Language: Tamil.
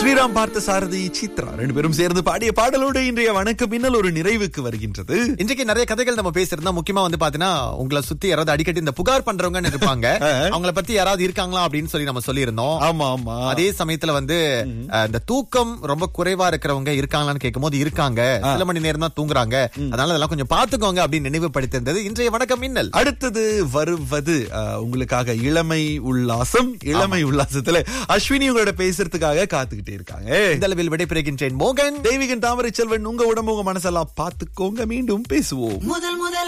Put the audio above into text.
ஸ்ரீராம் பார்த்த சாரதி சித்ரா ரெண்டு பேரும் சேர்ந்து பாடிய பாடலோடு இன்றைய வணக்கம் பின்னல் ஒரு நிறைவுக்கு வருகின்றது இன்றைக்கு நிறைய கதைகள் நம்ம பேசிருந்தோம் முக்கியமா வந்து பாத்தீங்கன்னா உங்களை சுத்தி யாராவது அடிக்கடி இந்த புகார் பண்றவங்க இருப்பாங்க அவங்கள பத்தி யாராவது இருக்காங்களா அப்படின்னு சொல்லி நம்ம சொல்லியிருந்தோம் ஆமா ஆமா அதே சமயத்துல வந்து அஹ், இந்த தூக்கம் ரொம்ப குறைவா இருக்கிறவங்க இருக்காங்களான்னு கேட்கும்போது இருக்காங்க சில மணி நேரம் தான் தூங்குறாங்க அதனால அதெல்லாம் கொஞ்சம் பாத்துக்கோங்க அப்படின்னு நினைவுபடுத்திருந்தது இன்றைய வணக்கம் மின்னல் அடுத்தது வருவது அஹ், உங்களுக்காக இளமை உல்லாசம் இளமை உல்லாசத்துல அஸ்வினி உங்களோட பேசுறதுக்காக காத்துக்கிட்டே இருக்காங்க இந்த அளவில் விடைபெறுகின்றேன் மோகன் தெய்வீகன் தாமரை செல்வன் உங்க உடம்பு உங்க மனசெல்லாம் பாத்துக்கோங்க மீண்டும் பேசுவோம் முதல் முதல்